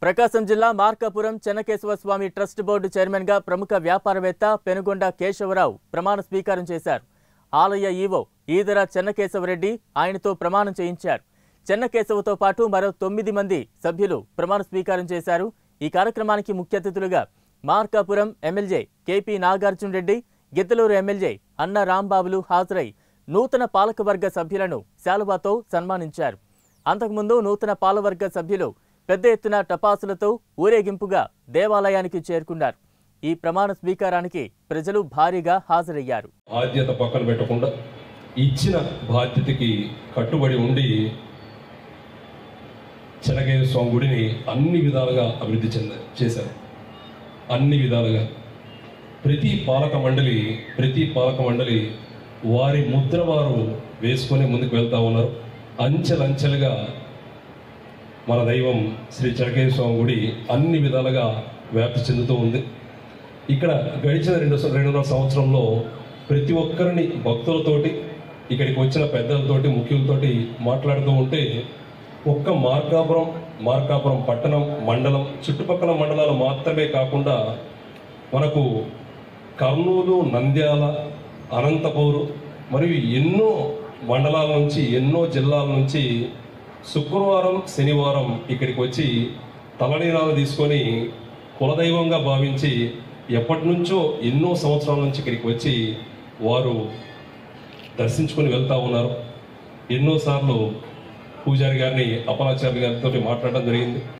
ప్రకాశం జిల్లా Markapuram Chennakesava Swamy trust board చైర్మన్గా ప్రముఖ వ్యాపారవేత్త పెనుగొండ కేశవరావు ప్రమాణ స్వీకారం చేశారు ఆలయ ఈవో ఈదర చెన్నకేశవరెడ్డి ఆయనతో ప్రమాణం చేయించారు చెన్నకేశవతో పాటు మరో తొమ్మిది మంది సభ్యులు ప్రమాణ స్వీకారం చేశారు ఈ కార్యక్రమానికి ముఖ్య అతిథులుగా Markapuram MLA KP Nagarjuna Reddy Giddalur MLA Anna రాంబాబులు హాజరై నూతన పాలకవర్గ సభ్యులను శాలువాతో సన్మానించారు అంతకుముందు నూతన పాలవర్గ సభ్యులు పెద్ద ఎత్తున టపాసులతో ఊరేగింపుగా దేవాలయానికి చేరుకున్నారు ఈ ప్రమాణ స్వీకారానికి ప్రజలు భారీగా హాజరయ్యారు బాధ్యత పక్కన పెట్టకుండా ఇచ్చిన బాధ్యతకి కట్టుబడి ఉండి చెనకేశ్వర స్వామి గుడిని అన్ని విధాలుగా అభివృద్ధి చెంద చేశారు అన్ని విధాలుగా ప్రతి పాలక మండలి ప్రతి పాలక మండలి వారి ముద్ర వారు వేసుకొని ముందుకు వెళ్తా ఉన్నారు అంచెలంచెలుగా మన దైవం శ్రీ చెనకేశ్వర స్వామి గుడి అన్ని విధాలుగా వ్యాప్తి చెందుతూ ఉంది ఇక్కడ గడిచిన రెండు రెండున్నర సంవత్సరంలో ప్రతి ఒక్కరిని భక్తులతోటి ఇక్కడికి వచ్చిన పెద్దలతోటి ముఖ్యులతోటి మాట్లాడుతూ ఉంటే ఒక్క మార్కాపురం మార్కాపురం పట్టణం మండలం చుట్టుపక్కల మండలాలు మాత్రమే కాకుండా మనకు కర్నూలు నంద్యాల అనంతపూరు మరియు ఎన్నో మండలాల నుంచి ఎన్నో జిల్లాల నుంచి శుక్రవారం శనివారం ఇక్కడికి వచ్చి తలనీలాలు తీసుకొని కులదైవంగా భావించి ఎప్పటి నుంచో ఎన్నో సంవత్సరాల నుంచి ఇక్కడికి వచ్చి వారు దర్శించుకొని వెళ్తా ఉన్నారు ఎన్నోసార్లు పూజారి గారిని అపలాచార్య గారితో మాట్లాడడం జరిగింది